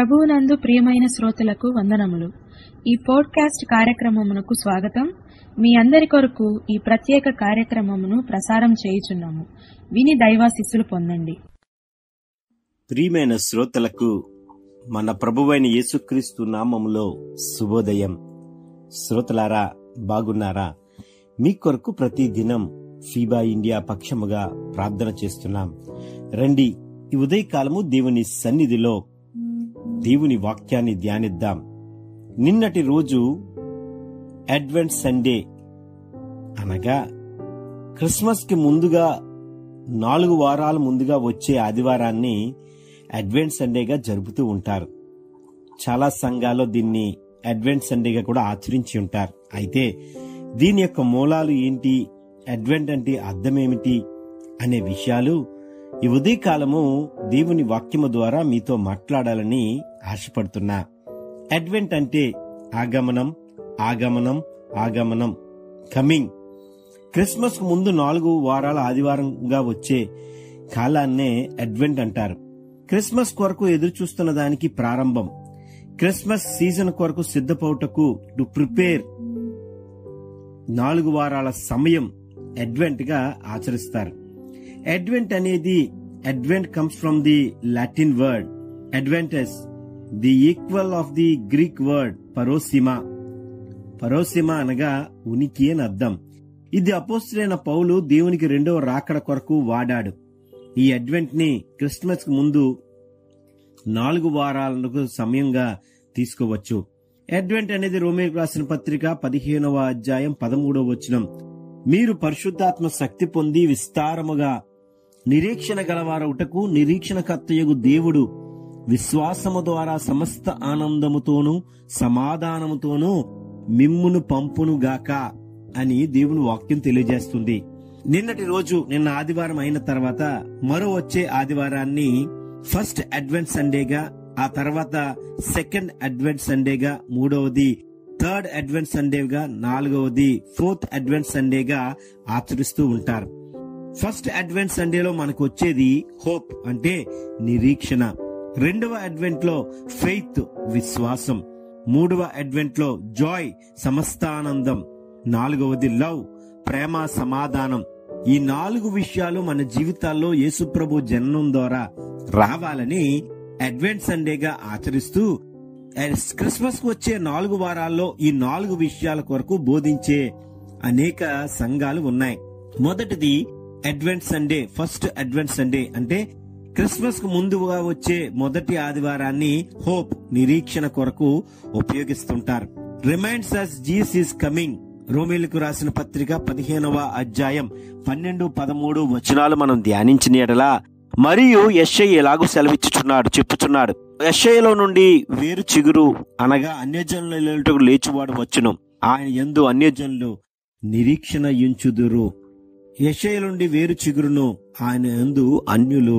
ప్రభువునందు ప్రియమైన శ్రోతలకు వందనములు ఈ పోడ్కాస్ట్ కార్యక్రమమునకు స్వాగతం మీ అందరి కొరకు ఈ ప్రత్యేక కార్యక్రమమును ప్రసారం చేయుచున్నాము విని దైవాశిస్సులు పొందండి ప్రియమైన శ్రోతలకు మన ప్రభువైన యేసుక్రీస్తు నామములో శుభోదయం శ్రోతలారా బాగున్నారా మీ కొరకు ప్రతి దినం ఫీబా ఇండియా పక్షముగా ప్రార్థన చేస్తున్నాం రండి ఈ ఉదయకాలము దేవుని సన్నిధిలో దేవుని వాక్యాన్ని ధ్యానిద్దాం నిన్నటి రోజు అడ్వెంట్ సండే అనగా క్రిస్మస్ కి ముందుగా నాలుగు వారాల ముందుగా వచ్చే ఆదివారాన్ని అడ్వెంట్ సండేగా జరుపుతూ ఉంటారు చాలా సంఘాల్లో దీన్ని అడ్వెంట్ సండేగా కూడా ఆచరించి ఉంటారు అయితే దీని యొక్క మూలాలు ఏంటి అడ్వెంట్ అంటే అర్థం ఏమిటి అనే విషయాలు ఈ ఉదయకాలము దేవుని వాక్యము ద్వారా మీతో మాట్లాడాలని ఆశపడుతున్నా అడ్వెంట్ అంటే ఆగమనం ఆగమనం ఆగమనం కమింగ్ క్రిస్మస్ కు ముందు నాలుగు వారాల ఆదివారంగా వచ్చే కాలాన్నే అడ్వెంట్ అంటారు క్రిస్మస్ కొరకు ఎదురు చూస్తున్న దానికి ప్రారంభం క్రిస్మస్ సీజన్ కొరకు సిద్ధపౌటకు టు ప్రిపేర్ నాలుగు వారాల సమయం అడ్వెంట్ గా ఆచరిస్తారు అడ్వెంట్ అనేది Advent comes from the Latin word adventus the equal of the Greek word parousia parousia అనగా ఉనికి అని అర్థం ఇది అపోస్తులైన పౌలు దేవునికి రెండవ రాకడ కొరకు వాడాడు ఈ అడ్వెంట్ ని క్రిస్మస్ కు ముందు నాలుగు వారాలకు సమయంగా తీసుకోవచ్చు అడ్వెంట్ అనేది రోమేకు రాసిన పత్రిక పదిహేనవ అధ్యాయం పదమూడవ వచనం మీరు పరిశుద్ధాత్మ శక్తి పొంది విస్తారముగా నిరీక్షణ గలవారవుటకు నిరీక్షణకర్తయగు దేవుడు విశ్వాసము ద్వారా సమస్త ఆనందముతోనూ సమాధానముతోనూ మిమ్మును పంపును గాక అని దేవుని వాక్యం తెలియజేస్తుంది నిన్నటి రోజు నిన్న ఆదివారం అయిన తర్వాత మరో వచ్చే ఆదివారాన్ని ఫస్ట్ అడ్వెంట్ సండేగా ఆ తర్వాత సెకండ్ అడ్వెంట్ సండేగా మూడవది థర్డ్ అడ్వెంట్ సండేగా నాలుగవది ఫోర్త్ అడ్వెంట్ సండేగా ఆచరిస్తూ ఉంటారు ఫస్ట్ అడ్వెంట్ సండేలో మనకు వచ్చేది హోప్ అంటే నిరీక్షణ రెండవ అడ్వెంట్ లో ఫెయిత్ విశ్వాసం మూడవ అడ్వెంట్ లో జాయ్ సమస్తానందం నాలుగవది లవ్ ప్రేమ సమాధానం ఈ నాలుగు విషయాలు మన జీవితాల్లో యేసుప్రభు జననం ద్వారా రావాలని అడ్వెంట్ సండేగా ఆచరిస్తూ క్రిస్మస్ కు వచ్చే నాలుగు వారాల్లో ఈ నాలుగు విషయాల కొరకు బోధించే అనేక సంఘాలు ఉన్నాయి మొదటిది Advent Sunday first Advent Sunday అంటే క్రిస్మస్ కు ముందుగా వచ్చే మొదటి ఆదివారాన్ని హోప్ నిరీక్షణ కొరకు ఉపయోగిస్తుంటారు reminds us Jesus is coming రోమిలకు రాసిన పత్రిక పదిహేనవ అధ్యాయం పన్నెండు పదమూడు వచనాలు మనం ధ్యానించిన ఎడలా మరియు యశ్ఐ ఎలాగూ సెలవిచ్చుచున్నాడు చెప్పుచున్నాడు యశ్ఐలో నుండి వేరు చిగురు అనగా అన్యజనులకు లేచివాడు వచ్చును ఆయన ఎందు అన్యజనులు నిరీక్షణ యుంచుదురు యశ్ఐ నుండి వేరు చిగురును ఆయన ఎందు అన్యులు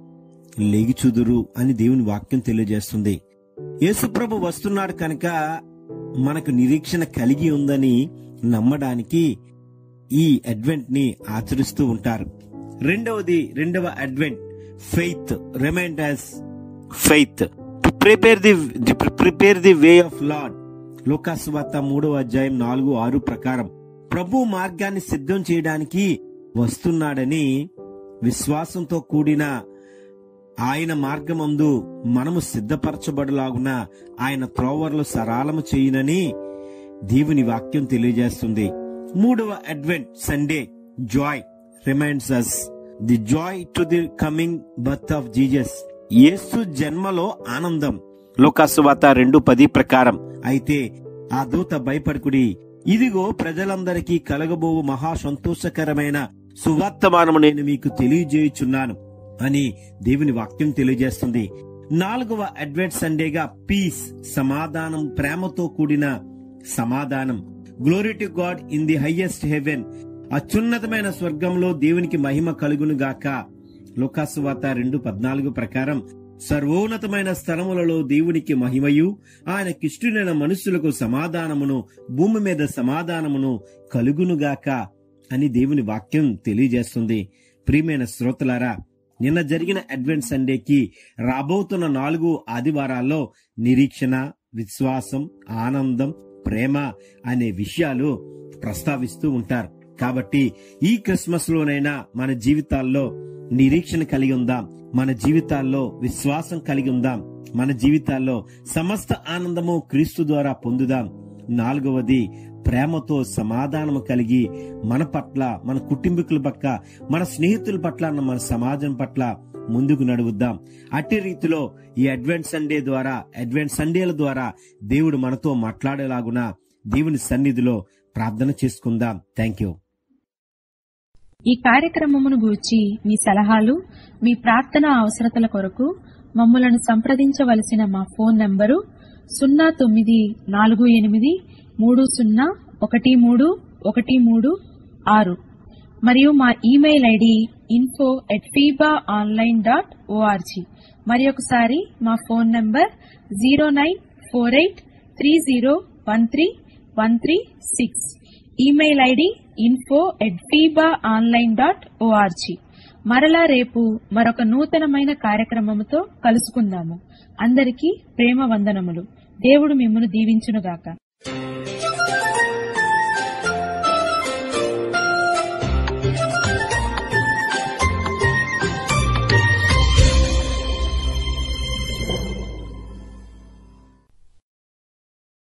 లేగిచుదురు అని దేవుని వాక్యం తెలియజేస్తుంది యేసుప్రభు వస్తున్నాడు కనుక మనకు నిరీక్షణ కలిగి ఉందని నమ్మడానికి ఈ అడ్వెంట్ ని ఆచరిస్తూ ఉంటారు రెండవది రెండవ Advent faith remind as faith prepare the prepare the way of Lord లోకాసువార్త మూడవ అధ్యాయం నాలుగు ఆరు ప్రకారం ప్రభు మార్గాన్ని సిద్ధం చేయడానికి వస్తున్నాడని విశ్వాసంతో కూడిన ఆయన మార్గమందు మనము సిద్ధపరచబడులాగున ఆయన త్రోవర్లు సరాలము చేయునని దేవుని వాక్యం తెలియజేస్తుంది మూడవ Advent Sunday joy reminds us the joy to the coming birth of Jesus యేసు జన్మలో ఆనందం లోకాసువాత రెండు పది ప్రకారం అయితే ఆ దూత భయపడుకుడి ఇదిగో ప్రజలందరికీ కలగబోవు మహా సంతోషకరమైన సువార్తమానము నేను మీకు తెలియజేయుచున్నాను అని దేవుని వాక్యం తెలియజేస్తుంది నాలుగవ అడ్వెంట్ సండేగా పీస్ సమాధానం ప్రేమతో కూడిన సమాధానం glory to God in the highest heaven అత్యున్నతమైన స్వర్గంలో దేవునికి మహిమ కలుగును గాక లోకాసువాత రెండు పద్నాలుగు ప్రకారం సర్వోన్నతమైన స్థలములలో దేవునికి మహిమయు ఆయనకిష్టులైన మనుషులకు సమాధానమును భూమి మీద సమాధానమును కలుగునుగాక అని దేవుని వాక్యం తెలియజేస్తుంది ప్రియమైన శ్రోతలారా నిన్న జరిగిన అడ్వెంట్ సండేకి రాబోతున్న నాలుగు ఆదివారాల్లో నిరీక్షణ విశ్వాసం ఆనందం ప్రేమ అనే విషయాలు ప్రస్తావిస్తూ ఉంటారు కాబట్టి ఈ క్రిస్మస్ లోనైనా మన జీవితాల్లో నిరీక్షణ కలిగి ఉందాం మన జీవితాల్లో విశ్వాసం కలిగి ఉందాం మన జీవితాల్లో సమస్త ఆనందము క్రీస్తు ద్వారా పొందుదాం నాలుగవది ప్రేమతో సమాధానము కలిగి మన పట్ల మన కుటుంబీకుల పట్ల మన స్నేహితుల పట్ల మన సమాజం పట్ల ముందుకు నడువుద్దాం అట్టి రీతిలో ఈ అడ్వెంట్ సండే ద్వారా అడ్వెంట్ సండేల ద్వారా దేవుడు మనతో మాట్లాడేలాగున దేవుని సన్నిధిలో ప్రార్థన చేసుకుందాం థ్యాంక్ యూ ఈ కార్యక్రమమును గూర్చి మీ సలహాలు మీ ప్రార్థన అవసరతల కొరకు మమ్మలను సంప్రదించవలసిన మా ఫోన్ నంబరు సున్నా తొమ్మిది నాలుగు ఎనిమిది మూడు సున్నా ఒకటి మూడు ఒకటి మూడు ఆరు మరియు మా email ID info at FEBA online dot org మరి ఒకసారి మా phone number zero nine four eight three zero one three one three six email ID info at FEBA online dot org మరలా రేపు మరొక నూతనమైన కార్యక్రమముతో కలుసుకుందాము అందరికీ ప్రేమ వందనములు దేవుడు మిమ్మను దీవించునుగాక